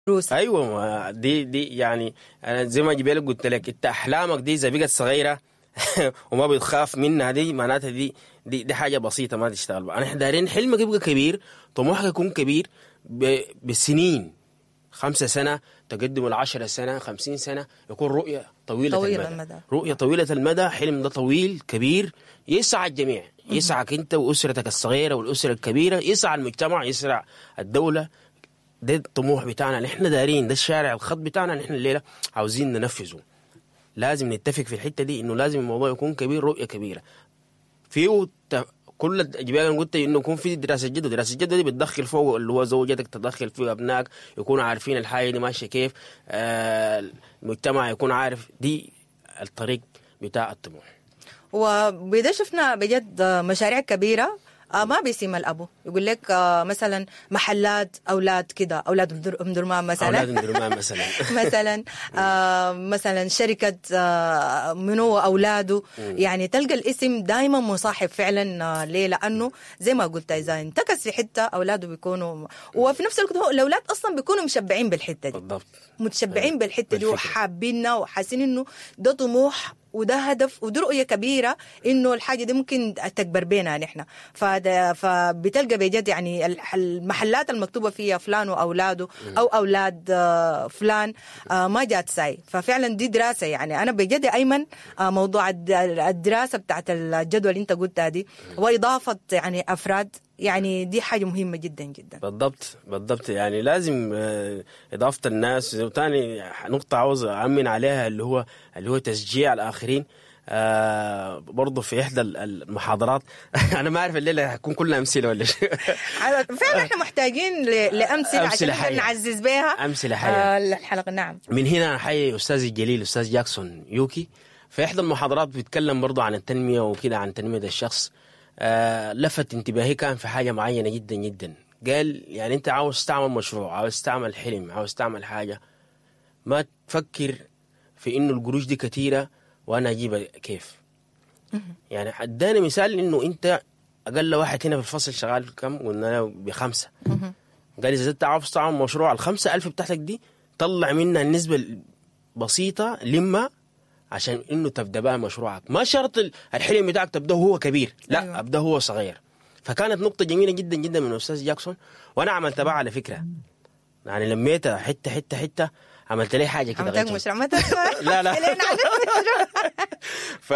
دروس ايوه ما دي دي يعني انا زي ما جبالك قلت لك انت احلامك دي اذا بقت صغيره وما بتخاف منها دي معناتها دي دي, دي حاجه بسيطه ما تشتغل بها احنا دايرين حلمك يبقى كبير طموحك يكون كبير ب- بالسنين خمسة سنة تقدم العشرة سنة خمسين سنة يكون رؤية طويلة, طويلة المدى. المدى. رؤية طويلة المدى حلم ده طويل كبير يسعى الجميع يسعك انت واسرتك الصغيرة والاسرة الكبيرة يسعى المجتمع يسعى الدولة ده الطموح بتاعنا اللي احنا دارين ده الشارع الخط بتاعنا اللي احنا الليلة عاوزين ننفذه لازم نتفق في الحتة دي انه لازم الموضوع يكون كبير رؤية كبيرة فيه ت... كل الجبال انا قلت انه يكون في دراسه جدوى، دراسه الجدوى دي بتدخل فوق اللي هو زوجتك تدخل فيه ابنائك يكونوا عارفين الحاجه دي ماشيه كيف آه المجتمع يكون عارف دي الطريق بتاع الطموح وبدا شفنا بجد مشاريع كبيره آه، ما بيسيم الابو يقول لك آه، مثلا محلات اولاد كده اولاد أم در- ام درمان مثلا اولاد الدرمان مثلا مثلا آه مثلا شركة آه منو أولاده يعني تلقى الاسم دائما مصاحب فعلا آه ليه لأنه زي ما قلت إذا انتكس في حتة أولاده بيكونوا وفي نفس الوقت هو الأولاد أصلا بيكونوا مشبعين بالحتة دي بالضبط متشبعين بالحته دي بالفكرة. وحابينها وحاسين انه ده طموح وده هدف ودي رؤيه كبيره انه الحاجه دي ممكن تكبر بينا نحن فده فبتلقى بجد يعني الح- المحلات المكتوبه فيها فلان واولاده او اولاد آه، فلان آه، ما جات ساي ففعلا دي دراسه يعني انا بجد يا ايمن آه، موضوع الد- الدراسه بتاعت الجدول اللي انت قلتها دي واضافه يعني افراد يعني دي حاجه مهمه جدا جدا بالضبط بالضبط يعني لازم آه، اضافه الناس وتاني نقطه عاوز امن عليها اللي هو اللي هو تشجيع الاخرين آه برضه في احدى المحاضرات انا ما اعرف الليله هتكون كلها امثله ولا شيء فعلا احنا محتاجين ل- لامثله عشان أمثلة نقدر حية. نعزز بها أمثلة حية. آه الحلقه نعم من هنا احيي استاذي الجليل استاذ جاكسون يوكي في احدى المحاضرات بيتكلم برضه عن التنميه وكده عن تنميه الشخص آه لفت انتباهي كان في حاجه معينه جدا جدا قال يعني انت عاوز تعمل مشروع عاوز تعمل حلم عاوز تعمل حاجه ما تفكر في انه القروش دي كتيره وانا اجيبها كيف يعني اداني مثال انه انت اقل واحد هنا في الفصل شغال كم قلنا له بخمسه قال اذا انت عاوز تعمل مشروع الخمسة ألف بتاعتك دي طلع منها النسبة البسيطة لما عشان انه تبدا بها مشروعك ما شرط ال- الحلم بتاعك تبدا هو كبير لا أيوة. أيوة. ابدا هو صغير فكانت نقطة جميلة جدا جدا من الاستاذ جاكسون وانا عملت بها على فكرة يعني لميتها حتة حتة حتة عملت لي حاجة كده عملت غير مشروع ما تسمع لا، لا. لين عملت ف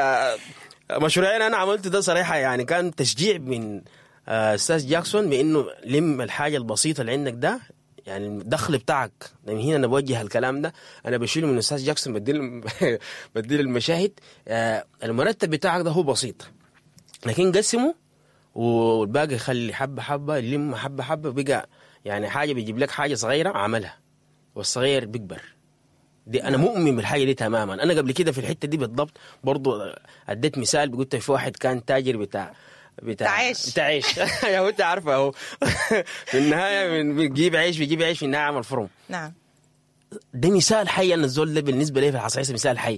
مشروعين انا عملته ده صراحه يعني كان تشجيع من آه، استاذ جاكسون بانه لم الحاجه البسيطه اللي عندك ده يعني الدخل بتاعك من هنا انا بوجه الكلام ده انا بشيله من استاذ جاكسون بديل بديل المشاهد آه، المرتب بتاعك ده هو بسيط لكن قسمه والباقي خلي حبه حبه يلم حبه حبه بقى يعني حاجه بيجيب لك حاجه صغيره عملها والصغير بيكبر دي انا مؤمن بالحاجه دي تماما انا قبل كده في الحته دي بالضبط برضو اديت مثال قلت في واحد كان تاجر بتاع بتاع بتاع عيش. بتاع عيش يا هو انت عارفه اهو في النهايه من- بيجيب عيش بيجيب عيش في النهايه عمل فرن نعم ده مثال حي ان الزول ده بالنسبه لي في الحصيصه مثال حي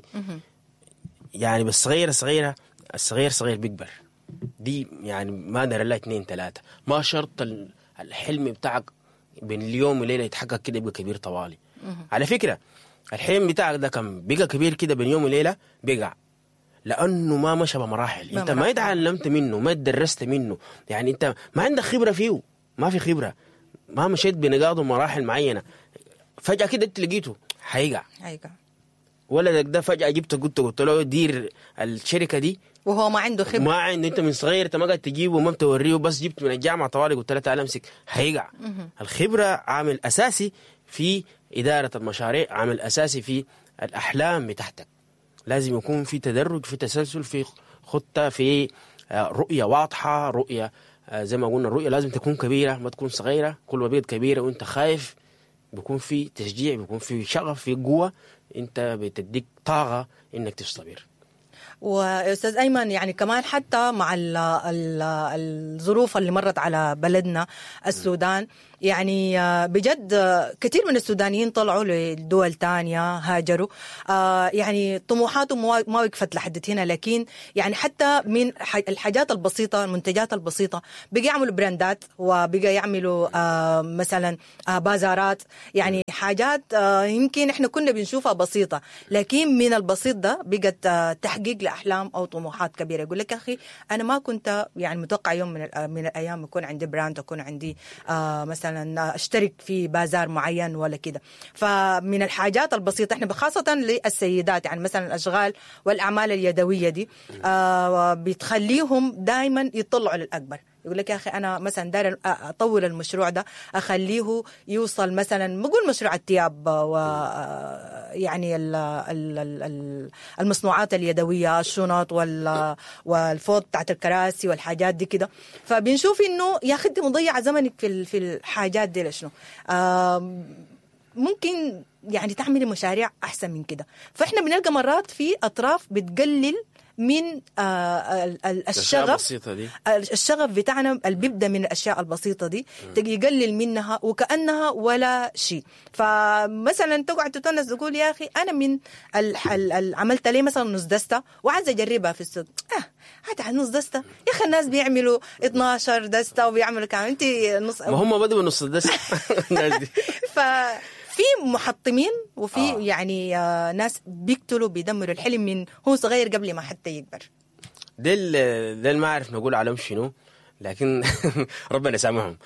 يعني بالصغيره صغيره الصغير صغير بيكبر دي يعني ما دار لها اثنين ثلاثه ما شرط ال- الحلم بتاعك بين اليوم وليله يتحقق كده يبقى كبير طوالي على فكره الحلم بتاعك ده كم بقى كبير كده بين يوم وليله بقع لانه ما مشى بمراحل انت ما بمراحل. تعلمت منه ما درست منه يعني انت ما عندك خبره فيه ما في خبره ما مشيت بنقاط ومراحل معينه فجاه كده انت لقيته حيقع أيوة. ولدك ده فجاه جبته قلت قلت له دير الشركه دي وهو ما عنده خبره ما عنده انت من صغير انت ما قاعد تجيبه وما بتوريه بس جبت من الجامعه طوالي قلت له تعال امسك هيقع الخبره عامل اساسي في اداره المشاريع عامل اساسي في الاحلام بتاعتك لازم يكون في تدرج في تسلسل في خطه في آه، رؤيه واضحه رؤيه آه، زي ما قلنا الرؤيه لازم تكون كبيره ما تكون صغيره كل ما بقت كبيره وانت خايف بيكون في تشجيع بيكون في شغف في قوه انت بتديك طاقه انك تستمر واستاذ ايمن يعني كمان حتى مع ال ال الظروف اللي مرت على بلدنا السودان يعني آه، بجد آه، كثير من السودانيين طلعوا لدول تانية هاجروا آه، يعني طموحاتهم ما ما وقفت لحد هنا لكن يعني حتى من ح- الحاجات البسيطة المنتجات البسيطة بقى يعملوا براندات وبقى يعملوا آه، مثلا آه، بازارات يعني حاجات آه، يمكن احنا كنا بنشوفها بسيطة لكن من البسيط ده بقت آه، تحقيق لأحلام أو طموحات كبيرة يقول لك يا أخي أنا ما كنت يعني متوقع يوم من الأ- من الأيام يكون عندي براند يكون عندي آه، مثلا اشترك في بازار معين ولا كده فمن الحاجات البسيطة احنا خاصة للسيدات يعني مثلا الأشغال والأعمال اليدوية دي آه، بتخليهم دائما يطلعوا للأكبر يقول لك يا اخي انا مثلا داير اطور المشروع ده اخليه يوصل مثلا بقول مشروع الثياب و يعني ال ال ال المصنوعات اليدويه الشنط وال والفوط بتاعت الكراسي والحاجات دي كده فبنشوف انه يا اخي انت مضيعه زمنك في ال- في الحاجات دي لشنو؟ آم، ممكن يعني تعملي مشاريع احسن من كده فاحنا بنلقى مرات في اطراف بتقلل من آه، ال- ال- الأشياء الشغف البسيطة دي الشغف بتاعنا اللي بيبدا من الاشياء البسيطه دي تجي يقلل منها وكانها ولا شيء فمثلا تقعد تتونس تقول يا اخي انا من ال- ال- ال- عملت لي مثلا نص دسته وعايزه اجربها في السوق اه هات على نص دسته يا اخي الناس بيعملوا 12 دسته وبيعملوا كمان انت نص ما هم بدوا بنص الدس الناس دي ففي محطمين وفي آه. آه. يعني آه ناس بيقتلوا بيدمروا الحلم من هو صغير قبل ما حتى يكبر ديل ديل ما اعرف نقول عليهم شنو لكن ربنا يسامحهم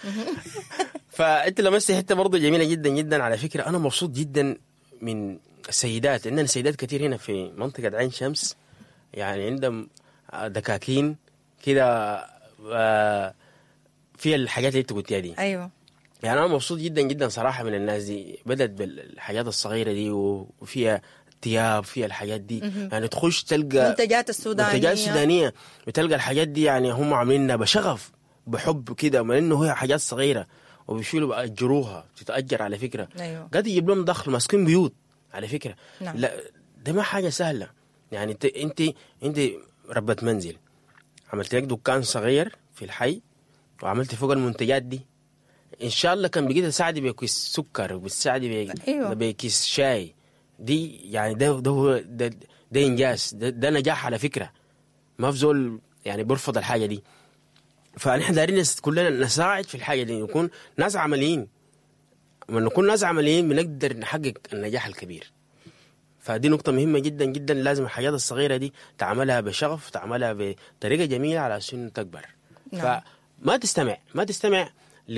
فانت لمست حته برضه جميله جدا جدا على فكره انا مبسوط جدا من السيدات عندنا سيدات كثير هنا في منطقه عين شمس يعني عندهم دكاكين كده آه، فيها الحاجات اللي انت قلتيها دي ايوه يعني انا مبسوط جدا جدا صراحه من الناس دي بدات بالحاجات الصغيره دي وفيها ثياب فيها الحاجات دي يعني تخش تلقى منتجات السودانيه منتجات سودانيه بتلقى الحاجات دي يعني هم عاملينها بشغف بحب كده من انه هي حاجات صغيره وبيشيلوا بأجروها تتأجر على فكرة ايوه قاعد يجيب لهم دخل ماسكين بيوت على فكرة نعم. لا ده ما حاجة سهلة يعني انت انت انت ربة منزل عملت لك دكان صغير في الحي وعملت فوق المنتجات دي ان شاء الله كان بقيت تساعدي بكيس سكر وبتساعدي ب- أيوة. بكيس شاي دي يعني ده ده هو ده, ده انجاز ده, ده نجاح على فكره ما في زول يعني بيرفض الحاجه دي فنحن دايرين نس- كلنا نساعد في الحاجه دي نكون ناس عمليين لما نكون ناس عمليين بنقدر نحقق النجاح الكبير فدي نقطة مهمة جدا جدا لازم الحاجات الصغيرة دي تعملها بشغف تعملها بطريقة جميلة على أساس إنه تكبر نعم. فما تستمع ما تستمع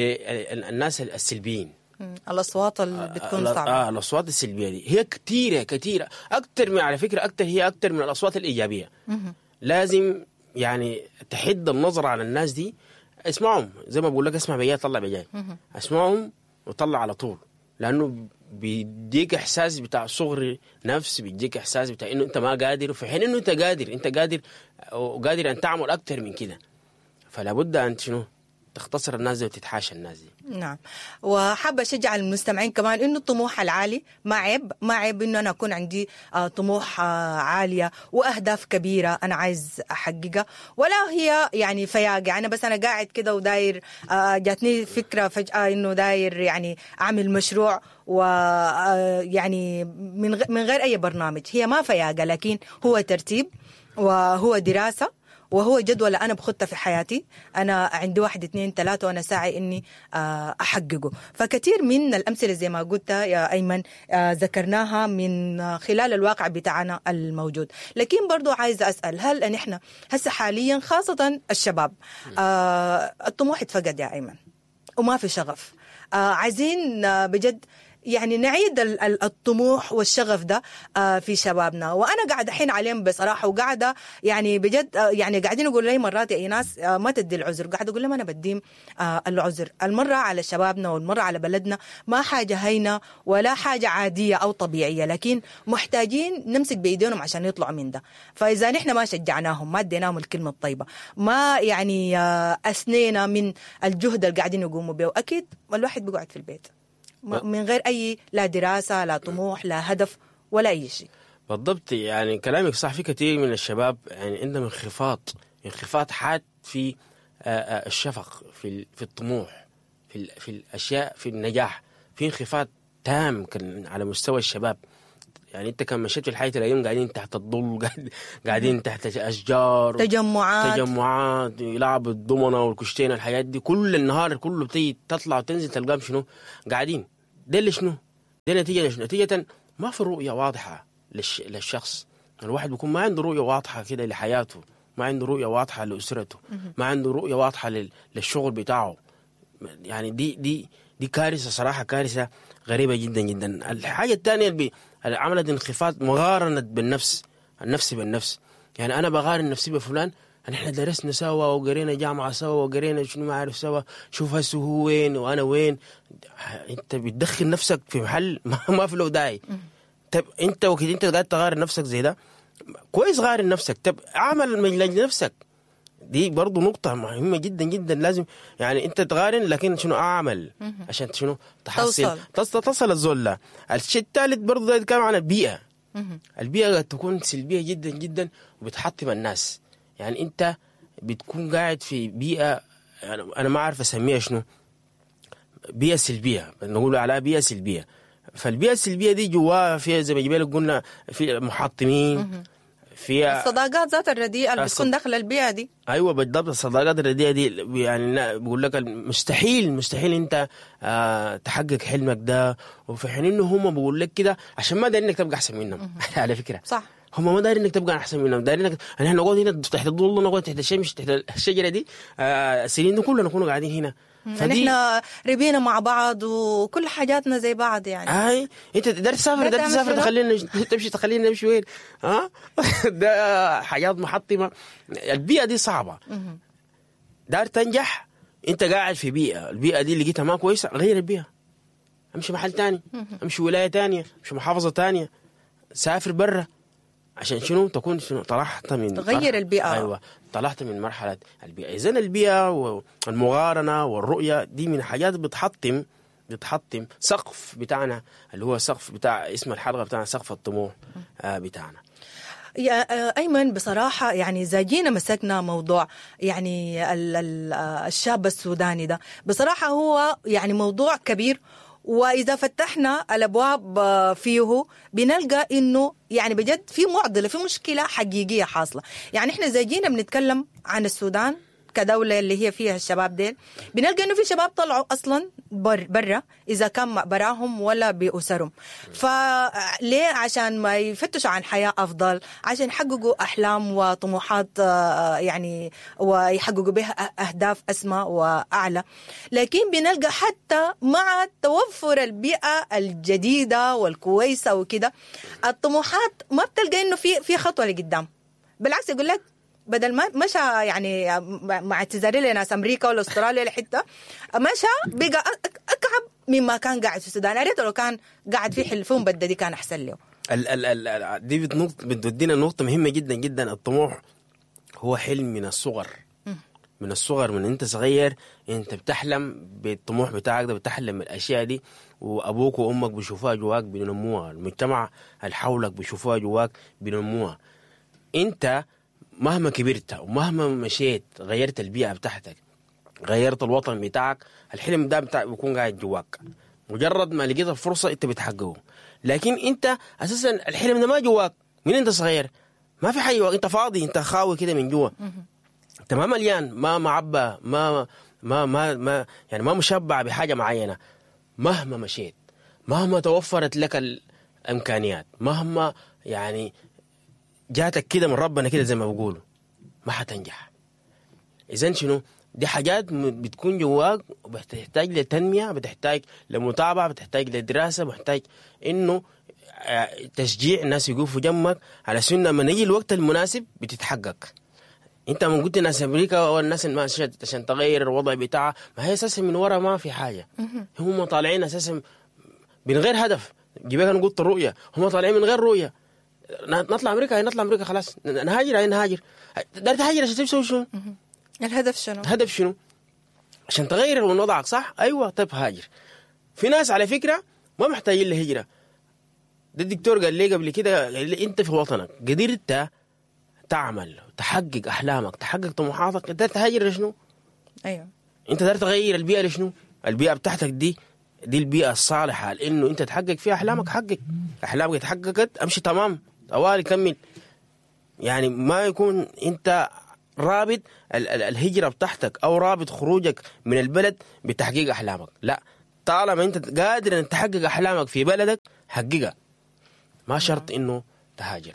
للناس السلبيين مم. الاصوات اللي بتكون ال- صعبه آه الاصوات السلبيه دي هي كثيره كثيره اكثر من على فكره اكثر هي اكثر من الاصوات الايجابيه مهم. لازم يعني تحد النظر على الناس دي اسمعهم زي ما بقول لك اسمع بجاي طلع بجاي مهم. اسمعهم وطلع على طول لانه بيديك احساس بتاع صغر نفس بيديك احساس بتاع انه انت ما قادر وفي حين انه انت قادر انت قادر وقادر ان تعمل اكثر من كده فلا بد ان شنو تختصر الناس دي وتتحاشى الناس دي نعم وحابة أشجع المستمعين كمان إنه الطموح العالي ما عيب ما عيب إنه أنا أكون عندي آه، طموح آه، عالية وأهداف كبيرة أنا عايز أحققها ولا هي يعني فياقة أنا بس أنا قاعد كده وداير آه، جاتني فكرة فجأة إنه داير يعني أعمل مشروع ويعني من غ- من غير أي برنامج هي ما فياقة لكن هو ترتيب وهو دراسة وهو جدول انا بخطه في حياتي انا عندي واحد اثنين ثلاثه وانا ساعي اني آه، احققه فكثير من الامثله زي ما قلت يا ايمن آه، ذكرناها من آه، خلال الواقع بتاعنا الموجود لكن برضو عايزه اسال هل نحن هسه حاليا خاصه الشباب آه، الطموح اتفقد يا ايمن وما في شغف آه، عايزين آه، بجد يعني نعيد ال- ال- الطموح والشغف ده آه، في شبابنا وانا قاعده الحين عليهم بصراحه وقاعده يعني بجد آه، يعني قاعدين يقول لي مرات يا ايناس آه، ما تدي العذر قاعده اقول لهم انا بديم آه، العذر المره على شبابنا والمره على بلدنا ما حاجه هينه ولا حاجه عاديه او طبيعيه لكن محتاجين نمسك بايدينهم عشان يطلعوا من ده فاذا نحن ما شجعناهم ما اديناهم الكلمه الطيبه ما يعني آه، اثنينا من الجهد اللي قاعدين يقوموا به اكيد الواحد بيقعد في البيت ما- من غير اي لا دراسه لا طموح لا هدف ولا اي شيء بالضبط يعني كلامك صح في كثير من الشباب يعني عندهم انخفاض انخفاض حاد في آه، آه، الشفق في ال- في الطموح في ال- في الاشياء في النجاح في انخفاض تام كان على مستوى الشباب يعني انت كان مشيت في الحياه الايام قاعدين تحت الظل قاعد- قاعدين تحت اشجار تجمعات تجمعات يلعبوا الضمنه والكشتين الحاجات دي كل النهار كله بتيجي تطلع وتنزل تلقاهم شنو قاعدين ده اللي شنو ده نتيجه لشنو نتيجه ما في رؤيه واضحه للش... للشخص الواحد بيكون ما عنده رؤيه واضحه كده لحياته ما عنده رؤيه واضحه لاسرته ما عنده رؤيه واضحه لل... للشغل بتاعه يعني دي دي دي كارثه صراحه كارثه غريبه جدا جدا الحاجه الثانيه اللي بي- اللي عملت انخفاض مقارنه بالنفس النفس بالنفس يعني انا بقارن نفسي بفلان نحن درسنا سوا وقرينا جامعه سوا وقرينا شنو ما اعرف سوا شوف هسه هو وين وانا وين انت بتدخل نفسك في محل ما, ما في له داعي طب انت وقت انت قاعد تغارن نفسك زي ده كويس غارن نفسك طب اعمل مجلج نفسك دي برضو نقطة مهمة جدا جدا لازم يعني انت تقارن لكن شنو اعمل عشان شنو تحصل توصل. تصل, تصل الزول الشيء الثالث برضو ده يتكلم عن البيئة البيئة قد تكون سلبية جدا جدا وبتحطم الناس يعني انت بتكون قاعد في بيئة يعني انا ما اعرف اسميها شنو بيئة سلبية نقول عليها بيئة سلبية فالبيئة السلبية دي جواها فيها زي ما جبالك قلنا في محطمين فيها الصداقات ذات الرديئه اللي الصد- بتكون داخل البيئه دي ايوه بالضبط الصداقات الرديئه دي يعني لا- بقول لك مستحيل مستحيل انت آه تحقق حلمك ده وفي حين انه هم بقول لك كده عشان ما دارين انك تبقى احسن منهم على فكره صح هم ما دارين انك تبقى احسن منهم دارين انك احنا نقعد هنا تحت الظل نقعد تحت الشمس تحت الشجره دي آه السنين دي كلنا نكونوا قاعدين هنا يعني احنا ربينا مع بعض وكل حاجاتنا زي بعض يعني هاي انت تقدر تسافر لا تقدر تعمل تسافر شنو؟ تخلينا تمشي تخلينا نمشي وين ها ده حاجات محطمه البيئه دي صعبه دار تنجح انت قاعد في بيئه البيئه دي لقيتها ما كويسه غير البيئه امشي محل تاني امشي ولايه تانية امشي محافظه تانية سافر برا عشان شنو تكون شنو طلعت من تغير البيئة. ايوه طلعت من مرحله البيئه اذا البيئه والمقارنه والرؤيه دي من حاجات بتحطم بتحطم سقف بتاعنا اللي هو سقف بتاع اسم الحلقه بتاعنا سقف الطموح آه بتاعنا يا آه، ايمن بصراحه يعني اذا جينا مسكنا موضوع يعني ال- ال- آه، الشاب السوداني ده بصراحه هو يعني موضوع كبير واذا فتحنا الابواب آه، فيه بنلقى انه يعني بجد في معضله في مشكله حقيقيه حاصله يعني احنا اذا جينا بنتكلم عن السودان كدولة اللي هي فيها الشباب ديل بنلقى انه في شباب طلعوا اصلا بر برا اذا كان براهم ولا باسرهم فليه عشان ما يفتشوا عن حياة افضل عشان يحققوا احلام وطموحات آه، يعني ويحققوا بها أ- اهداف اسمى واعلى لكن بنلقى حتى مع توفر البيئة الجديدة والكويسة وكده الطموحات ما بتلقى انه في في خطوة لقدام بالعكس يقول لك بدل ما مشى يعني مع اعتذاري لناس امريكا ولا استراليا ولا حته مشى بقى أك- اكعب مما كان قاعد في السودان يا ريت لو كان قاعد في حلفون بدة دي كان احسن له ال ال ال ال- دي بتنقط بتودينا نقطة مهمة جدا جدا الطموح هو حلم من الصغر من الصغر من انت صغير انت بتحلم بالطموح بتاعك ده بتحلم بالاشياء دي وابوك وامك بيشوفوها جواك بينموها المجتمع اللي حولك بيشوفوها جواك بينموها انت مهما كبرت ومهما مشيت غيرت البيئة بتاعتك غيرت الوطن بتاعك الحلم ده بتاعك بيكون قاعد جواك مجرد ما لقيت الفرصة انت بتحققه لكن انت اساسا الحلم ده ما جواك من انت صغير ما في حاجة جواك انت فاضي انت خاوي كده من جوا انت ما مليان ما معبى ما ما ما ما يعني ما مشبع بحاجة معينة مهما مشيت مهما توفرت لك الامكانيات مهما يعني جاتك كده من ربنا كده زي ما بيقولوا ما حتنجح اذا شنو دي حاجات م- بتكون جواك وبتحتاج لتنميه بتحتاج لمتابعه بتحتاج لدراسه بتحتاج انه آه، تشجيع الناس يقفوا جنبك على اساس إنه لما يجي الوقت المناسب بتتحقق انت من قلت ناس امريكا والناس اللي ماشيه عشان تغير الوضع بتاعها ما هي اساسا من ورا ما في حاجه هم طالعين اساسا من غير هدف جيبك انا قلت الرؤيه هم طالعين من غير رؤيه نطلع امريكا هي نطلع امريكا خلاص نهاجر هي نهاجر دار تهاجر عشان تسوي شنو؟ الهدف شنو؟ الهدف شنو؟ عشان تغير من وضعك صح؟ ايوه طيب هاجر. في ناس على فكره ما محتاجين لهجره. ده الدكتور قال لي قبل كده قال لي انت في وطنك قدرت تعمل تحقق احلامك تحقق طموحاتك انت تهاجر لشنو؟ ايوه انت دار تغير البيئه لشنو؟ البيئه بتاعتك دي دي البيئه الصالحه لانه انت تحقق فيها احلامك حقق احلامك اتحققت امشي تمام طوالي كمل يعني ما يكون انت رابط ال- ال- الهجره بتاعتك او رابط خروجك من البلد بتحقيق احلامك لا طالما انت قادر ان تحقق احلامك في بلدك حققها ما شرط انه تهاجر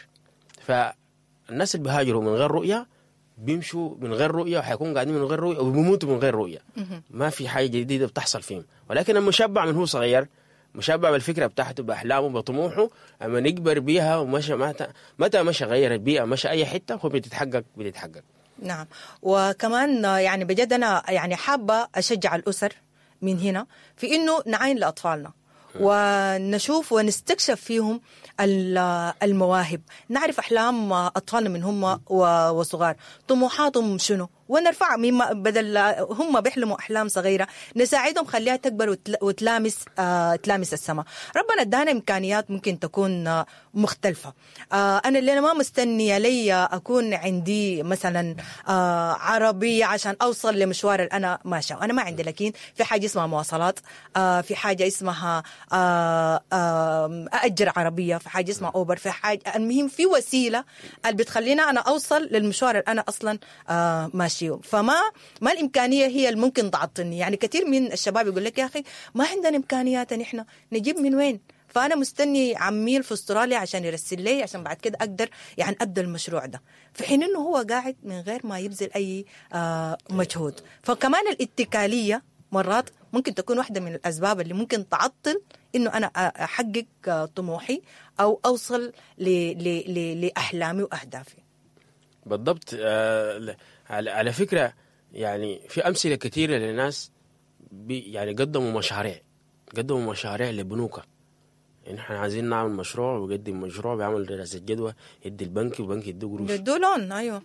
فالناس اللي بيهاجروا من غير رؤيه بيمشوا من غير رؤيه وحيكونوا قاعدين من غير رؤيه وبيموتوا من غير رؤيه ما في حاجه جديده بتحصل فيهم ولكن المشبع من هو صغير مشبع بالفكره بتاعته باحلامه بطموحه اما نكبر بيها ومشى متى متى مشى غير البيئه مشى اي حته هو بتتحقق بتتحقق نعم وكمان يعني بجد انا يعني حابه اشجع الاسر من هنا في انه نعاين لاطفالنا ونشوف ونستكشف فيهم ال- المواهب نعرف احلام اطفالنا من هم و- وصغار طموحاتهم شنو ونرفع مما بدل هم بيحلموا احلام صغيره نساعدهم خليها تكبر وتل- وتلامس آه تلامس السماء ربنا ادانا امكانيات ممكن تكون آه مختلفه آه انا اللي انا ما مستنيه لي اكون عندي مثلا آه عربيه عشان اوصل لمشوار اللي انا ماشيه انا ما عندي لكن في حاجه اسمها مواصلات آه في حاجه اسمها آه آه ااجر عربيه في حاجه اسمها اوبر في حاجه المهم في وسيله اللي بتخلينا انا اوصل للمشوار اللي انا اصلا آه ماشيه فما ما الامكانيه هي اللي ممكن تعطلني يعني كثير من الشباب يقول لك يا اخي ما عندنا امكانيات نحن نجيب من وين فانا مستني عميل في استراليا عشان يرسل لي عشان بعد كده اقدر يعني ابدا المشروع ده في حين انه هو قاعد من غير ما يبذل اي آه مجهود فكمان الاتكاليه مرات ممكن تكون واحده من الاسباب اللي ممكن تعطل انه انا احقق آه، طموحي او اوصل ل- ل- ل- لاحلامي واهدافي بالضبط آه، ل- على على فكره يعني في امثله كثيره لناس بي يعني قدموا مشاريع قدموا مشاريع لبنوك يعني احنا عايزين نعمل مشروع ويقدم مشروع بيعمل دراسه جدوى يدي البنك والبنك يديه قروش بدو لون ايوه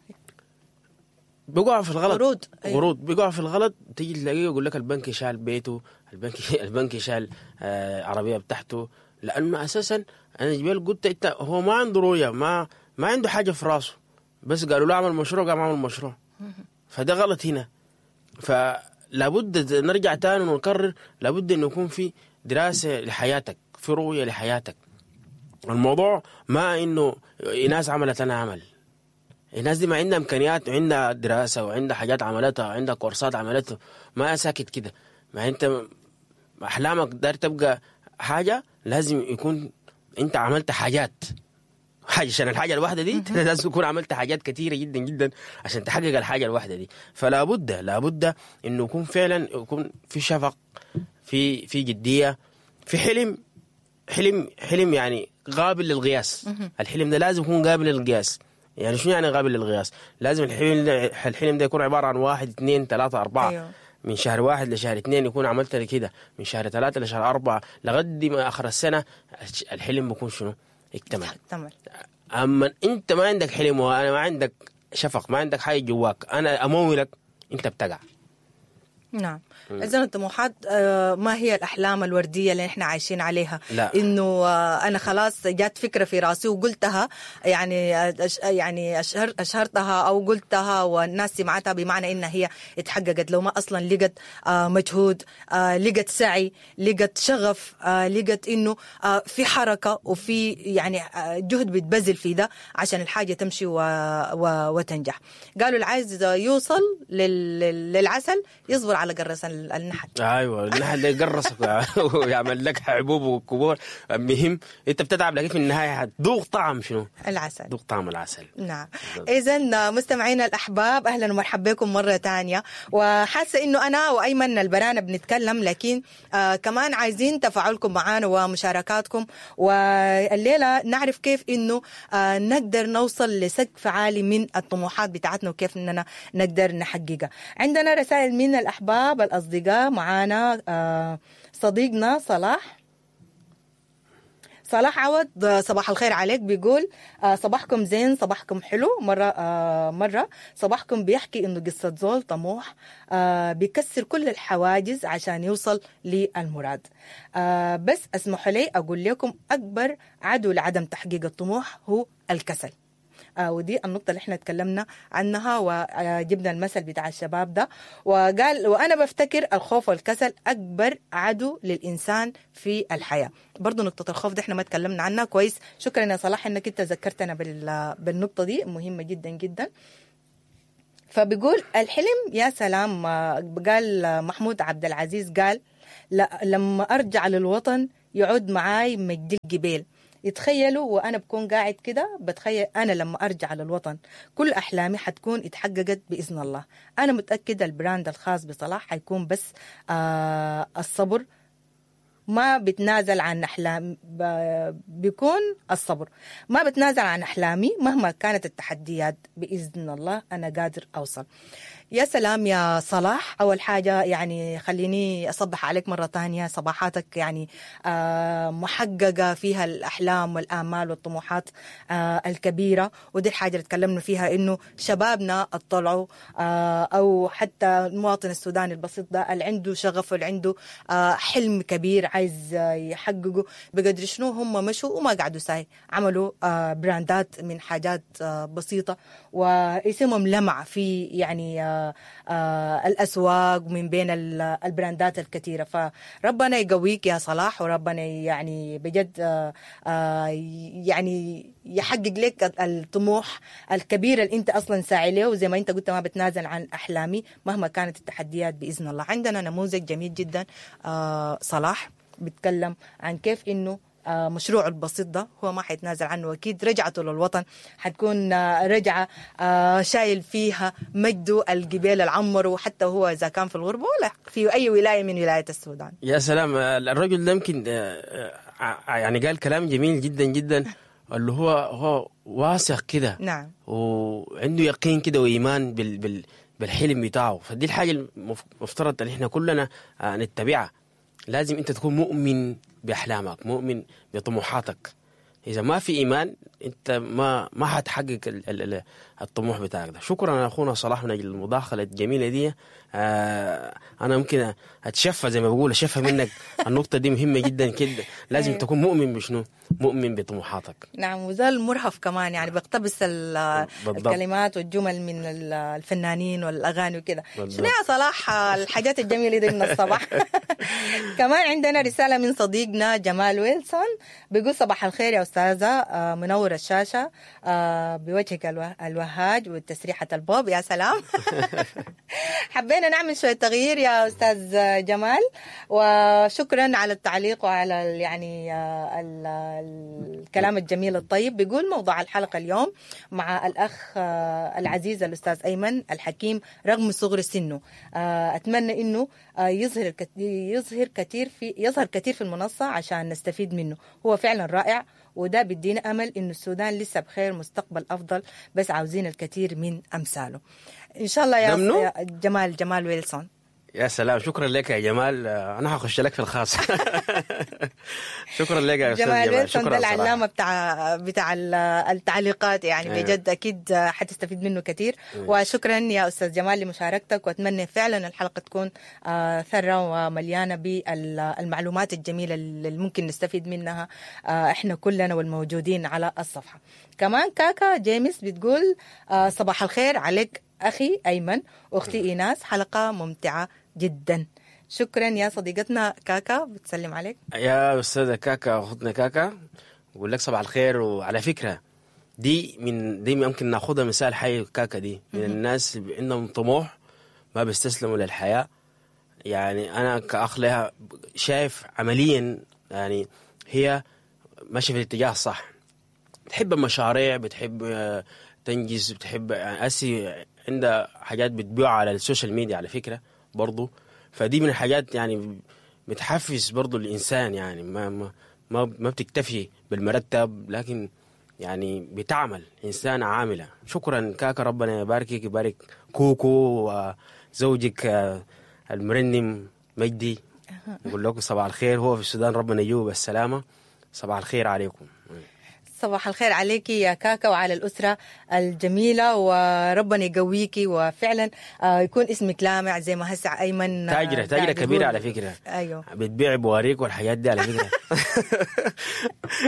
بيقعوا في الغلط قروض، أيوة. قروض بيقعوا في الغلط تيجي تلاقيه يقول لك البنك شال بيته البنك البنك شال آه عربيه بتاعته لانه اساسا انا جبال قلت انت هو ما عنده رؤيه ما ما عنده حاجه في راسه بس قالوا له اعمل مشروع قام عمل مشروع فده غلط هنا فلابد نرجع تاني ونكرر لابد انه يكون في دراسه لحياتك في رؤيه لحياتك الموضوع ما انه ناس عملت انا عمل الناس دي ما عندها امكانيات وعندها دراسه وعندها حاجات عملتها وعندها كورسات عملتها ما ساكت كده ما انت احلامك دار تبقى حاجه لازم يكون انت عملت حاجات حاجه عشان الحاجه الواحده دي لازم تكون عملت حاجات كثيره جدا جدا عشان تحقق الحاجه الواحده دي فلا بد لا بد انه يكون فعلا يكون في شفق في في جديه في حلم حلم حلم يعني قابل للقياس الحلم ده لازم يكون قابل للقياس يعني شنو يعني قابل للقياس لازم الحلم ده الحلم ده يكون عباره عن واحد اثنين ثلاثه اربعه أيوه. من شهر واحد لشهر اثنين يكون عملت لي كده من شهر ثلاثة لشهر أربعة لغد ما آخر السنة الحلم بيكون شنو اكتمل تمام أما أنت ما عندك حلم وأنا ما عندك شفق ما عندك حاجة جواك أنا أمولك أنت بتقع نعم اذا الطموحات آه، ما هي الاحلام الورديه اللي احنا عايشين عليها لا. انه آه، انا خلاص جات فكره في راسي وقلتها يعني أش- يعني أشهر اشهرتها او قلتها والناس سمعتها بمعنى انها هي اتحققت لو ما اصلا لقت آه، مجهود آه، لقت سعي لقت شغف آه، لقت انه آه، في حركه وفي يعني آه، جهد بتبذل في ده عشان الحاجه تمشي و... و... وتنجح قالوا اللي عايز يوصل لل... لل- للعسل يصبر على قرص ال- النحل ايوه النحل ده يقرصك ويعمل لك حبوب وكبور المهم انت بتتعب لكن في النهايه حتذوق طعم شنو؟ العسل ذوق طعم العسل نعم اذا مستمعينا الاحباب اهلا ومرحبا بكم مره تانية وحاسه انه انا وايمن البرانا بنتكلم لكن آه كمان عايزين تفاعلكم معنا ومشاركاتكم والليله نعرف كيف انه آه نقدر نوصل لسقف عالي من الطموحات بتاعتنا وكيف اننا نقدر نحققها عندنا رسائل من الاحباب الاصدقاء معانا آه صديقنا صلاح صلاح عوض آه، صباح الخير عليك بيقول آه، صباحكم زين صباحكم حلو مرة آه، مرة صباحكم بيحكي إنه قصة زول طموح آه، بيكسر كل الحواجز عشان يوصل للمراد آه، بس اسمحوا لي أقول لكم أكبر عدو لعدم تحقيق الطموح هو الكسل آه ودي النقطة اللي احنا تكلمنا عنها وجبنا المثل بتاع الشباب ده وقال وأنا بفتكر الخوف والكسل أكبر عدو للإنسان في الحياة برضو نقطة الخوف دي احنا ما تكلمنا عنها كويس شكرا يا صلاح انك انت ذكرتنا بال- بالنقطة دي مهمة جدا جدا فبيقول الحلم يا سلام آه، قال آه، محمود عبد العزيز قال لا لما ارجع للوطن يعود معاي مجد الجبال يتخيلوا وانا بكون قاعد كده بتخيل انا لما ارجع للوطن كل احلامي حتكون اتحققت باذن الله انا متاكده البراند الخاص بصلاح حيكون بس آه الصبر ما بتنازل عن أحلام ب- بيكون الصبر ما بتنازل عن أحلامي مهما كانت التحديات بإذن الله أنا قادر أوصل يا سلام يا صلاح أول حاجة يعني خليني أصبح عليك مرة تانية صباحاتك يعني آه، محققة فيها الأحلام والآمال والطموحات آه، الكبيرة ودي الحاجة اللي تكلمنا فيها إنه شبابنا الطلعوا آه، أو حتى المواطن السوداني البسيط ده اللي عنده شغف واللي عنده آه، حلم كبير عايز آه، يحققه بقدر شنو هم مشوا وما قعدوا ساي عملوا آه، براندات من حاجات آه، بسيطة واسمهم لمع في يعني آه، آه، الأسواق من بين ال- البراندات الكثيرة فربنا يقويك يا صلاح وربنا يعني بجد آه، آه، يعني يحقق لك الطموح الكبير اللي انت اصلا ساعي له وزي ما انت قلت ما بتنازل عن احلامي مهما كانت التحديات باذن الله عندنا نموذج جميل جدا آه، صلاح بيتكلم عن كيف انه آه، مشروعه البسيط ده هو ما حيتنازل عنه اكيد رجعته للوطن حتكون آه، رجعه آه، شايل فيها مجده الجبال العمر وحتى هو اذا كان في الغربه ولا في اي ولايه من ولايات السودان يا سلام الرجل ده يمكن آه، آه، يعني قال كلام جميل جدا جدا اللي هو هو واثق كده نعم وعنده يقين كده وايمان بال بال بالحلم بتاعه فدي الحاجه المفترض ان احنا كلنا آه، نتبعها لازم انت تكون مؤمن باحلامك مؤمن بطموحاتك اذا ما في ايمان انت ما ما حتحقق ال- ال- ال- الطموح بتاعك ده شكرا اخونا صلاح من اجل المداخله الجميله دي آه انا ممكن اتشفى زي ما بقول اشفى منك النقطه دي مهمه جدا كده لازم أيوة. تكون مؤمن بشنو مؤمن بطموحاتك نعم وزال مرهف كمان يعني بيقتبس ال- بالضبط. الكلمات والجمل من ال- الفنانين والاغاني وكده بالضبط. شنو يا صلاح الحاجات الجميله دي من الصباح كمان عندنا رساله من صديقنا جمال ويلسون بيقول صباح الخير يا استاذه آه، منور الشاشه آه، بوجهك الوه- الوهاج وتسريحه البوب يا سلام حبينا نعمل شويه تغيير يا استاذ جمال وشكرا على التعليق وعلى ال- يعني آه، ال- الكلام الجميل الطيب بيقول موضوع الحلقه اليوم مع الاخ آه، العزيز الاستاذ ايمن الحكيم رغم صغر سنه آه، اتمنى انه آه، يظهر الكت- يظهر كثير في يظهر كثير في المنصه عشان نستفيد منه هو فعلا رائع وده بيدينا امل انه السودان لسه بخير مستقبل افضل بس عاوزين الكثير من امثاله ان شاء الله ده منو؟ يا جمال جمال ويلسون يا سلام شكرا لك يا جمال آه، انا هخش لك في الخاص شكرا لك يا استاذ جمال جمال ويلسون ده شكرا صراحة. العلامه بتاع بتاع ال- التعليقات يعني أيوة. بجد اكيد حتستفيد منه كثير وشكرا يا استاذ جمال لمشاركتك واتمنى فعلا الحلقه تكون آه، ثره ومليانه بالمعلومات الجميله اللي ممكن نستفيد منها آه، احنا كلنا والموجودين على الصفحه كمان كاكا جيمس بتقول آه، صباح الخير عليك اخي ايمن واختي ايناس حلقه ممتعه جدا شكرا يا صديقتنا كاكا بتسلم عليك يا استاذه كاكا اختنا كاكا بقول لك صباح الخير وعلى فكره دي من دي ممكن ناخدها مثال حي كاكا دي من الناس اللي عندهم طموح ما بيستسلموا للحياه يعني انا كاخ لها شايف عمليا يعني هي ماشيه في الاتجاه الصح بتحب المشاريع بتحب آه، تنجز بتحب يعني اسي عندها حاجات بتبيع على السوشيال ميديا على فكره برضو فدي من الحاجات يعني بتحفز برضو الانسان يعني ما ما ما, ما بتكتفي بالمرتب لكن يعني بتعمل انسانه عامله شكرا كاكا ربنا يباركك يبارك كوكو وزوجك آه، المرنم مجدي نقول لكم صباح الخير هو في السودان ربنا يجيبه بالسلامه صباح الخير عليكم صباح الخير عليك يا كاكا وعلى الأسرة الجميلة وربنا يقويكي وفعلا آه، يكون اسمك لامع زي ما هسه أيمن آه، تاجرة تاجرة قاعد كبيرة يقول. على فكرة أيوه بتبيع بواريك والحاجات دي على فكرة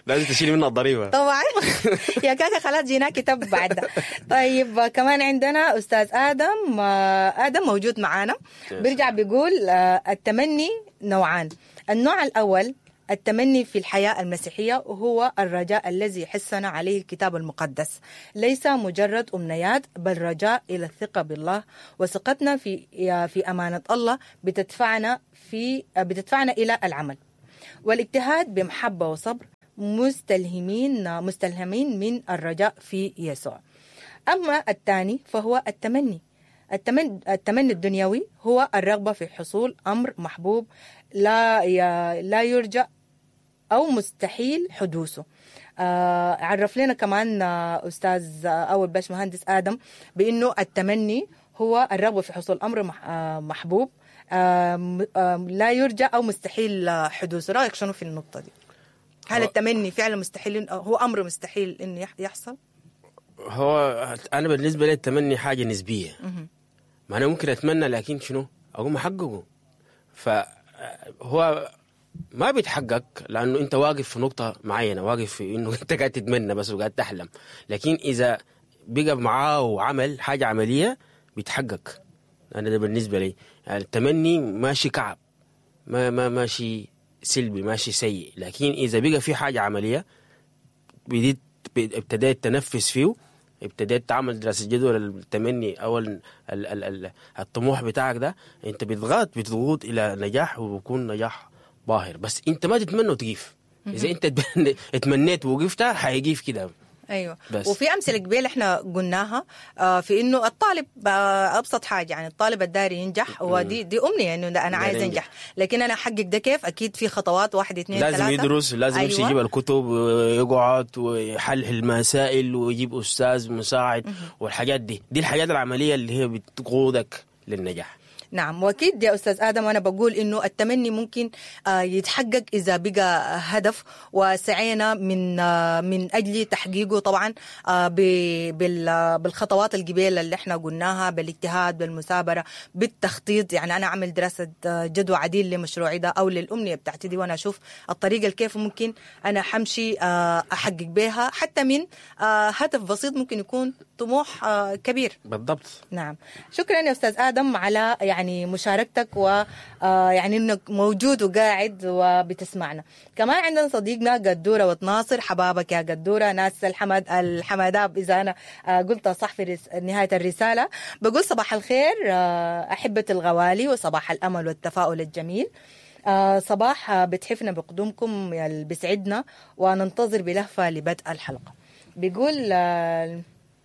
لازم تشيلي منها الضريبه طبعا يا كاكا خلاص جينا كتاب بعد ده. طيب كمان عندنا استاذ ادم آه، ادم موجود معانا بيرجع بيقول آه، التمني نوعان النوع الاول التمني في الحياة المسيحية هو الرجاء الذي حثنا عليه الكتاب المقدس ليس مجرد أمنيات بل رجاء إلى الثقة بالله وثقتنا في في أمانة الله بتدفعنا في بتدفعنا إلى العمل والاجتهاد بمحبة وصبر مستلهمين مستلهمين من الرجاء في يسوع أما الثاني فهو التمني التمني, التمني الدنيوي هو الرغبة في حصول أمر محبوب لا ي- لا يرجى أو مستحيل حدوثه آه عرف لنا كمان آه أستاذ آه أو الباش مهندس آدم بأنه التمني هو الرغبة في حصول أمر مح- آه محبوب آه م- آه لا يرجى أو مستحيل آه حدوثه رأيك شنو في النقطة دي هل هو- التمني فعلا مستحيل هو أمر مستحيل إنه يح- يحصل هو انا بالنسبه لي التمني حاجه نسبيه مهم. ما انا ممكن اتمنى لكن شنو اقوم احققه فهو ما بيتحقق لانه انت واقف في نقطه معينه واقف في انه انت قاعد تتمنى بس وقاعد تحلم لكن اذا بقى معاه وعمل حاجه عمليه بيتحقق انا ده بالنسبه لي يعني التمني ماشي كعب ما ما ماشي سلبي ماشي سيء لكن اذا بقى في حاجه عمليه بديت ابتديت تنفس فيه ابتديت تعمل دراسه جدوى التمني او ال ال ال ال الطموح بتاعك ده انت بتضغط بتضغط الى نجاح وبكون نجاح باهر بس انت ما تتمنى وتقيف اذا انت تبن- اتمنيت ووقفت حيقيف كده ايوه بس. وفي امثله قبل احنا قلناها آه في انه الطالب آه ابسط حاجه يعني الطالب الداري ينجح ودي دي امنيه انه ده انا داري عايز ينجح. انجح لكن انا احقق ده كيف اكيد في خطوات واحد اثنين لازم ثلاثه يدرس لازم يمشي أيوة. يجيب الكتب ويقعد ويحلل مسائل ويجيب استاذ مساعد والحاجات دي دي الحاجات العمليه اللي هي بتقودك للنجاح نعم واكيد يا استاذ ادم وانا بقول انه التمني ممكن آه، يتحقق اذا بقى هدف وسعينا من آه، من اجل تحقيقه طبعا آه، ب- بال- آه، بالخطوات القبيله اللي احنا قلناها بالاجتهاد بالمثابره بالتخطيط يعني انا اعمل دراسه آه، جدوى عديل لمشروعي ده او للامنيه بتاعتي دي وانا اشوف الطريقه اللي كيف ممكن انا حمشي آه، احقق بها حتى من آه، هدف بسيط ممكن يكون طموح آه، كبير بالضبط نعم شكرا يا استاذ ادم على يعني مشاركتك و آه، يعني انك موجود وقاعد وبتسمعنا كمان عندنا صديقنا قدوره وتناصر حبابك يا قدوره ناس الحمد الحمداب اذا انا آه، قلتها صح في رس- نهايه الرساله بقول صباح الخير آه، احبه الغوالي وصباح الامل والتفاؤل الجميل آه، صباح آه، بتحفنا بقدومكم اللي بيسعدنا وننتظر بلهفه لبدء الحلقه بيقول آه،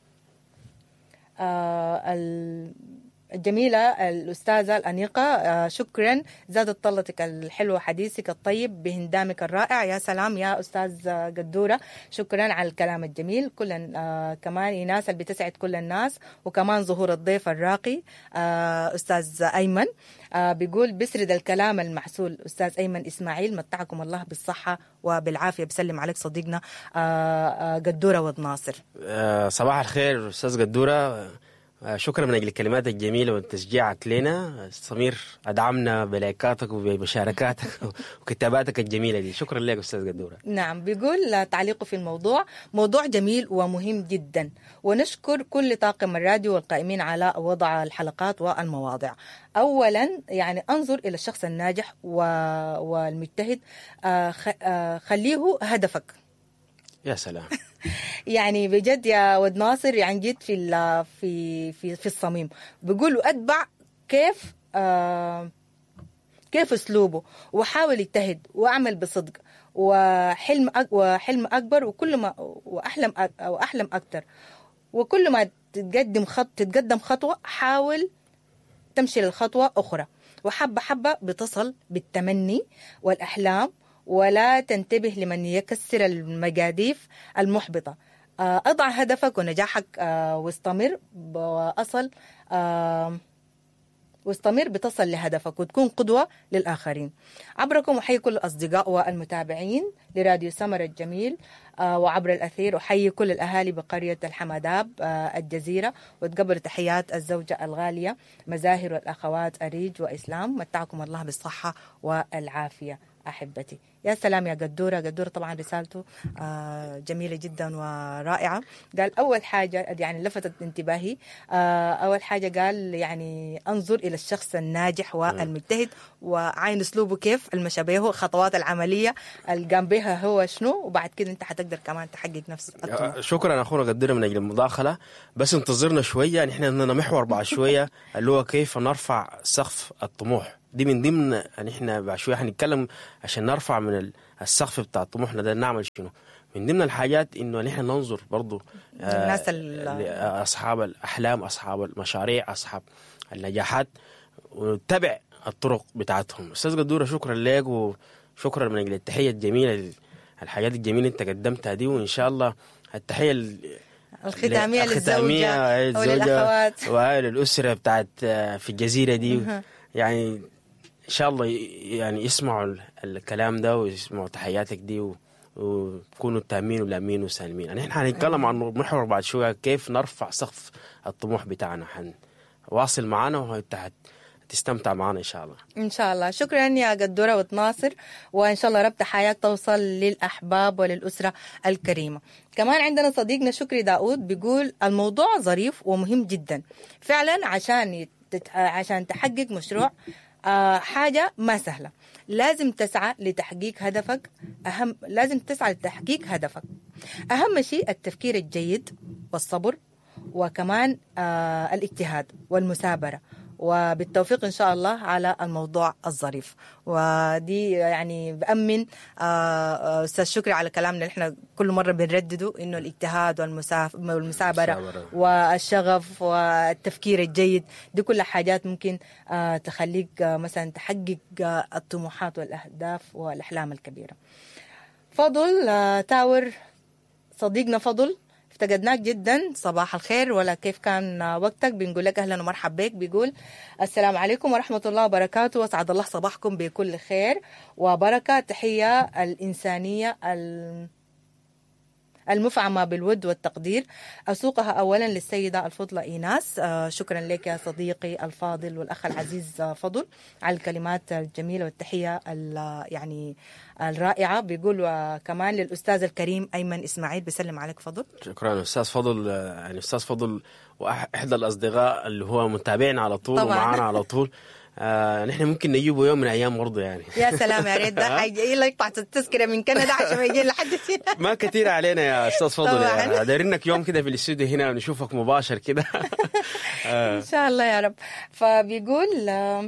آه، ال- الجميلة الأستاذة الأنيقة آه، شكرا زادت طلتك الحلوة حديثك الطيب بهندامك الرائع يا سلام يا أستاذ آه، قدورة شكرا على الكلام الجميل كل آه، كمان إيناس اللي بتسعد كل الناس وكمان ظهور الضيف الراقي آه، أستاذ أيمن آه، بيقول بسرد الكلام المحسول أستاذ أيمن إسماعيل متعكم الله بالصحة وبالعافية بسلم عليك صديقنا آه، آه، قدورة والناصر آه، صباح الخير استاذ قدوره آه، شكرا من اجل الكلمات الجميله وتشجيعك لنا سمير ادعمنا بلايكاتك وبمشاركاتك وكتاباتك الجميله دي شكرا لك استاذ قدوره نعم بيقول تعليقه في الموضوع موضوع جميل ومهم جدا ونشكر كل طاقم الراديو والقائمين على وضع الحلقات والمواضيع أولا يعني أنظر إلى الشخص الناجح و- والمجتهد آه، خ- آه، خليه هدفك يا سلام يعني بجد يا ود ناصر يعني جيت في ال- في في في الصميم بيقولوا اتبع كيف آه كيف اسلوبه وحاول يجتهد واعمل بصدق وحلم أك وحلم اكبر وكل ما واحلم أك واحلم اكثر وكل ما تتقدم خط تتقدم خطوه حاول تمشي للخطوة أخرى وحبة حبة بتصل بالتمني والأحلام ولا تنتبه لمن يكسر المجاديف المحبطة آه، أضع هدفك ونجاحك آه، واستمر وأصل آه، واستمر بتصل لهدفك وتكون قدوة للآخرين عبركم أحيي كل الأصدقاء والمتابعين لراديو سمر الجميل آه، وعبر الأثير أحيي كل الأهالي بقرية الحمداب آه، الجزيرة وتقبل تحيات الزوجة الغالية مزاهر والأخوات أريج وإسلام متعكم الله بالصحة والعافية أحبتي يا سلام يا قدورة قدورة طبعا رسالته آه، جميلة جدا ورائعة قال أول حاجة يعني لفتت انتباهي آه، أول حاجة قال يعني أنظر إلى الشخص الناجح والمجتهد وعين أسلوبه كيف المشابهه خطوات العملية اللي قام بها هو شنو وبعد كده أنت حتقدر كمان تحقق نفس الطموح شكرا اخونا قدرنا من اجل المداخله بس انتظرنا شويه نحن عندنا محور بعد شويه اللي هو كيف نرفع سقف الطموح دي من ضمن نحن بعد شويه حنتكلم عشان نرفع من ال- السقف بتاع طموحنا ده نعمل شنو من ضمن الحاجات انه نحن ننظر برضو آه، الناس ال- اصحاب الاحلام اصحاب المشاريع اصحاب النجاحات ونتبع الطرق بتاعتهم استاذ قدوره شكرا لك وشكرا من اجل التحيه الجميله الحاجات الجميله انت قدمتها دي وان شاء الله التحيه ال- الختامية للزوجة الختامية أو الزوجة للأخوات وهاي للأسرة بتاعت آه، في الجزيرة دي يعني إن شاء الله ي- يعني يسمعوا ال- الكلام ده ويسمعوا تحياتك دي و- وتكونوا تامين ولامين وسالمين يعني احنا هنتكلم عن محور بعد شوية كيف نرفع سقف الطموح بتاعنا حن واصل معنا وانت هت- هتستمتع معنا ان شاء الله إن شاء الله شكرا يا قدورة وتناصر وإن شاء الله رب تحيات توصل للأحباب وللأسرة الكريمة كمان عندنا صديقنا شكري داود بيقول الموضوع ظريف ومهم جدا فعلا عشان يتت... عشان تحقق مشروع آه حاجة ما سهلة لازم تسعى لتحقيق هدفك أهم لازم تسعى لتحقيق هدفك أهم شيء التفكير الجيد والصبر وكمان آه الاجتهاد والمثابرة وبالتوفيق ان شاء الله على الموضوع الظريف ودي يعني بامن آه، آه، استاذ شكري على كلامنا اللي احنا كل مره بنردده انه الاجتهاد والمساف- والمثابره المثابرة. والشغف والتفكير الجيد دي كلها حاجات ممكن آه، تخليك آه، مثلا تحقق آه، الطموحات والاهداف والاحلام الكبيره فضل آه، تاور صديقنا فضل افتقدناك جدا صباح الخير ولا كيف كان وقتك بنقول لك اهلا ومرحبا بك بيقول السلام عليكم ورحمه الله وبركاته واسعد الله صباحكم بكل خير وبركه تحيه الانسانيه ال- المفعمة بالود والتقدير أسوقها أولا للسيدة الفضلة إيناس آه، شكرا لك يا صديقي الفاضل والأخ العزيز آه، فضل على الكلمات الجميلة والتحية ال- يعني الرائعة بيقول وكمان للأستاذ الكريم أيمن إسماعيل بيسلم عليك فضل شكرا استاذ فضل آه، يعني استاذ فضل واحدى الاصدقاء اللي هو متابعنا على طول طبعاً. ومعانا على طول آه نحن ممكن نجيبه يوم من الايام برضه يعني يا سلام يا ريت ده حيجي لك يقطع التذكرة من كندا عشان ما يجي لحد هنا ما كثير علينا يا استاذ فضل طبعاً. يا دايرينك يوم كده في الاستوديو هنا ونشوفك مباشر كده إن شاء الله يا رب فبيقول آه،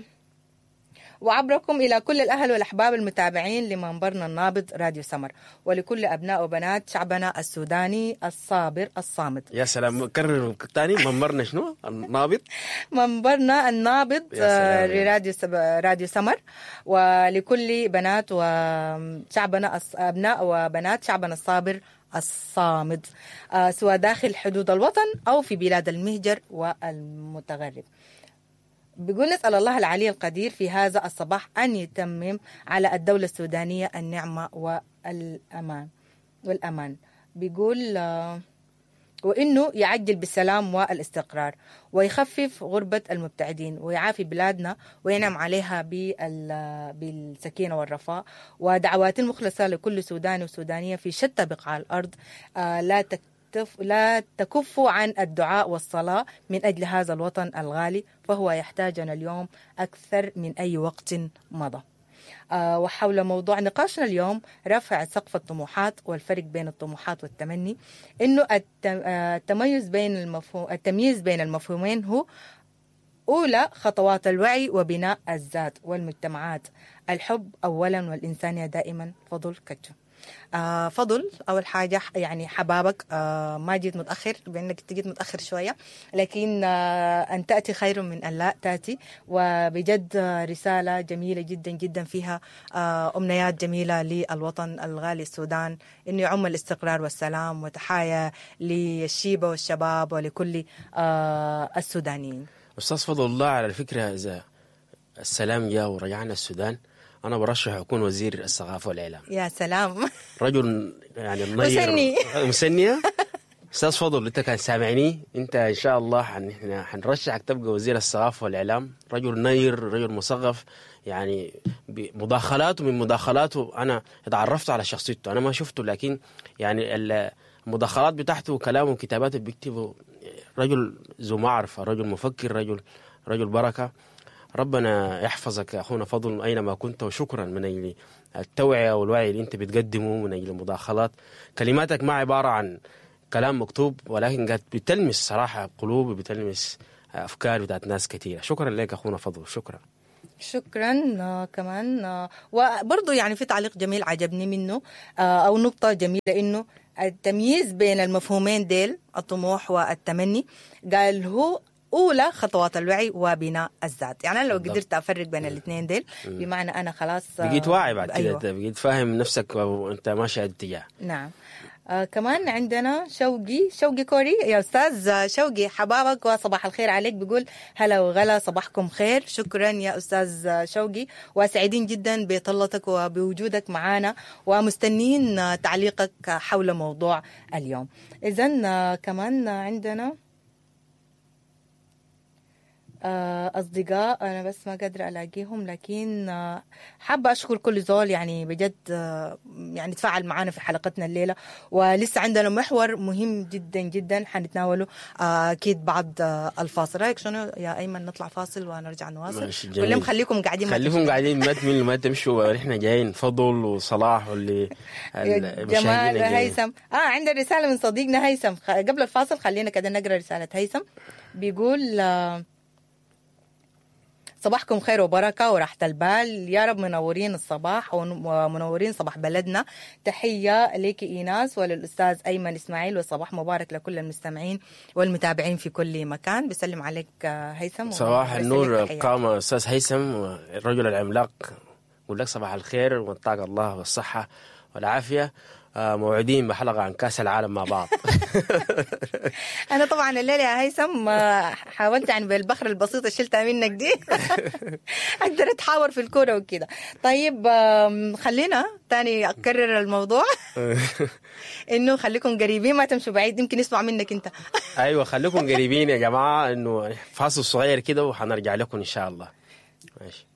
وعبركم إلى كل الأهل والأحباب المتابعين لمنبرنا النابض راديو سمر ولكل أبناء وبنات شعبنا السوداني الصابر الصامد يا سلام كرر تاني منبرنا شنو النابض منبرنا النابض يا سلام. آه، لراديو سب... راديو سمر ولكل بنات وشعبنا الص- أبناء وبنات شعبنا الصابر الصامد آه، سواء داخل حدود الوطن أو في بلاد المهجر والمتغرب بيقول نسأل الله العلي القدير في هذا الصباح أن يتمم على الدولة السودانية النعمة والأمان والأمان بيقول آه، وانه يعجل بالسلام والاستقرار ويخفف غربه المبتعدين ويعافي بلادنا وينعم عليها بال- بالسكينه والرفاه ودعوات مخلصه لكل سوداني وسودانيه في شتى بقاع الارض آه، لا تكتف لا تكفوا عن الدعاء والصلاه من اجل هذا الوطن الغالي فهو يحتاجنا اليوم اكثر من اي وقت مضى. آه، وحول موضوع نقاشنا اليوم رفع سقف الطموحات والفرق بين الطموحات والتمني انه الت- آه، التميز بين المفهوم التمييز بين المفهومين هو أولى خطوات الوعي وبناء الذات والمجتمعات الحب أولا والإنسانية دائما فضل كتشو آه فضل أول حاجة ح- يعني حبابك آه ما جيت متأخر بأنك أنت جيت متأخر شوية لكن آه أن تأتي خير من أن لا تأتي وبجد آه، رسالة جميلة جدا جدا فيها آه أمنيات جميلة للوطن الغالي السودان أنه يعم الاستقرار والسلام وتحايا للشيبة والشباب ولكل آه السودانيين استاذ فضل الله على الفكره اذا السلام جاء ورجعنا السودان انا برشح اكون وزير الثقافه والاعلام يا سلام رجل يعني النير مسني. مسنيه استاذ فضل انت كان سامعني انت ان شاء الله حن احنا حنرشحك تبقى وزير الثقافه والاعلام رجل نير رجل مثقف يعني مداخلاته من مداخلاته انا اتعرفت على شخصيته انا ما شفته لكن يعني المداخلات بتاعته وكلامه وكتاباته اللي بيكتبه رجل ذو معرفه رجل مفكر رجل رجل بركه ربنا يحفظك يا اخونا فضل اينما كنت وشكرا من اجل التوعيه والوعي اللي انت بتقدمه من اجل المداخلات كلماتك ما عباره عن كلام مكتوب ولكن قد بتلمس صراحه قلوب وبتلمس افكار بتاعت ناس كثيره شكرا لك اخونا فضل شكرا شكرا آه كمان آه وبرضه يعني في تعليق جميل عجبني منه آه او نقطه جميله انه التمييز بين المفهومين ديل الطموح والتمني قال هو اولى خطوات الوعي وبناء الذات يعني انا لو قدرت افرق بين الاثنين ديل بمعنى انا خلاص بقيت واعي بعد كده أيوة. بقيت فاهم نفسك وانت ماشي اتجاه نعم آه كمان عندنا شوقي شوقي كوري يا استاذ شوقي حبابك وصباح الخير عليك بيقول هلا وغلا صباحكم خير شكرا يا استاذ شوقي وسعيدين جدا بطلتك وبوجودك معنا ومستنين تعليقك حول موضوع اليوم اذا كمان عندنا أصدقاء أنا بس ما قادرة ألاقيهم لكن حابة أشكر كل زول يعني بجد يعني تفاعل معنا في حلقتنا الليلة ولسه عندنا محور مهم جدا جدا حنتناوله أكيد بعد الفاصل رأيك شنو يا أيمن نطلع فاصل ونرجع نواصل كلهم خليكم قاعدين خليكم قاعدين ما تملوا ما تمشوا احنا جايين فضل وصلاح واللي جمال هيثم اه عندنا رسالة من صديقنا هيثم قبل الفاصل خلينا كده نقرا رسالة هيثم بيقول آه صباحكم خير وبركة وراحة البال يا رب منورين الصباح ومنورين صباح بلدنا تحية لك إيناس وللأستاذ أيمن إسماعيل وصباح مبارك لكل المستمعين والمتابعين في كل مكان بسلم عليك هيثم صباح النور قام أستاذ هيثم الرجل العملاق يقول لك صباح الخير واتقى الله والصحة والعافية موعدين بحلقة عن كأس العالم مع بعض أنا طبعا الليلة يا هيثم حاولت يعني بالبخرة البسيطة شلتها منك دي أقدر أتحاور في الكورة وكده طيب خلينا تاني أكرر الموضوع إنه خليكم قريبين ما تمشوا بعيد يمكن يسمع منك أنت أيوة خليكم قريبين يا جماعة إنه فاصل صغير كده وحنرجع لكم إن شاء الله ماشي